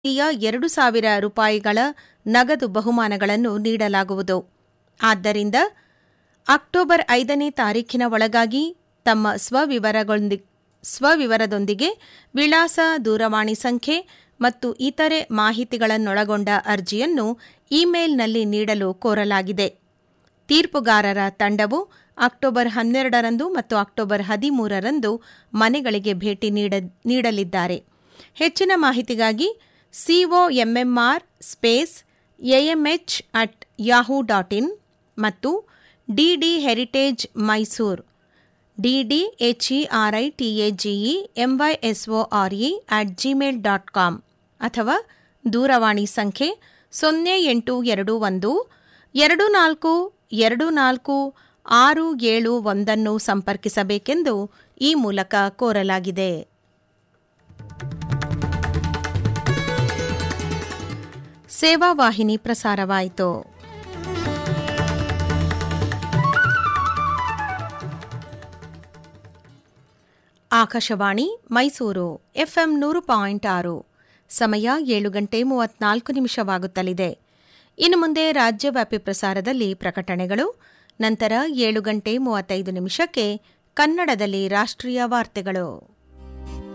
ಎರಡು ಸಾವಿರ ರೂಪಾಯಿಗಳ ನಗದು ಬಹುಮಾನಗಳನ್ನು ನೀಡಲಾಗುವುದು ಆದ್ದರಿಂದ ಅಕ್ಟೋಬರ್ ಐದನೇ ತಾರೀಖಿನ ಒಳಗಾಗಿ ತಮ್ಮ ಸ್ವವಿವರಗೊಂದಿ ಸ್ವವಿವರದೊಂದಿಗೆ ವಿಳಾಸ ದೂರವಾಣಿ ಸಂಖ್ಯೆ ಮತ್ತು ಇತರೆ ಮಾಹಿತಿಗಳನ್ನೊಳಗೊಂಡ ಅರ್ಜಿಯನ್ನು ಇಮೇಲ್ನಲ್ಲಿ ನೀಡಲು ಕೋರಲಾಗಿದೆ ತೀರ್ಪುಗಾರರ ತಂಡವು ಅಕ್ಟೋಬರ್ ಹನ್ನೆರಡರಂದು ಮತ್ತು ಅಕ್ಟೋಬರ್ ಹದಿಮೂರರಂದು ಮನೆಗಳಿಗೆ ಭೇಟಿ ನೀಡ ನೀಡಲಿದ್ದಾರೆ ಹೆಚ್ಚಿನ ಮಾಹಿತಿಗಾಗಿ ಸಿಒಎಂಎಂಆರ್ space ಎಎಂಎಚ್ at Yahoo dot in ಮತ್ತು DD heritage Mysore ಡಿಡಿಎಚ್ಇಆರ್ಐಟಿಎಜಿಇ MYSORE at Gmail dot com ಅಥವಾ ದೂರವಾಣಿ ಸಂಖ್ಯೆ ಸೊನ್ನೆ ಎಂಟು ಎರಡು ಒಂದು ಎರಡು ನಾಲ್ಕು ಎರಡು ನಾಲ್ಕು ಆರು ಏಳು ಒಂದನ್ನು ಸಂಪರ್ಕಿಸಬೇಕೆಂದು ಈ ಮೂಲಕ ಕೋರಲಾಗಿದೆ ಸೇವಾ ವಾಹಿನಿ ಪ್ರಸಾರವಾಯಿತು ಆಕಾಶವಾಣಿ ಮೈಸೂರು ಎಫ್ಎಂ ನೂರು ಪಾಯಿಂಟ್ ಆರು ಸಮಯ ಏಳು ಗಂಟೆ ಮೂವತ್ನಾಲ್ಕು ನಿಮಿಷವಾಗುತ್ತಲಿದೆ ಇನ್ನು ಮುಂದೆ ರಾಜ್ಯವ್ಯಾಪಿ ಪ್ರಸಾರದಲ್ಲಿ ಪ್ರಕಟಣೆಗಳು ನಂತರ ಏಳು ಗಂಟೆ ಮೂವತ್ತೈದು ನಿಮಿಷಕ್ಕೆ ಕನ್ನಡದಲ್ಲಿ ರಾಷ್ಟ್ರೀಯ ವಾರ್ತೆಗಳು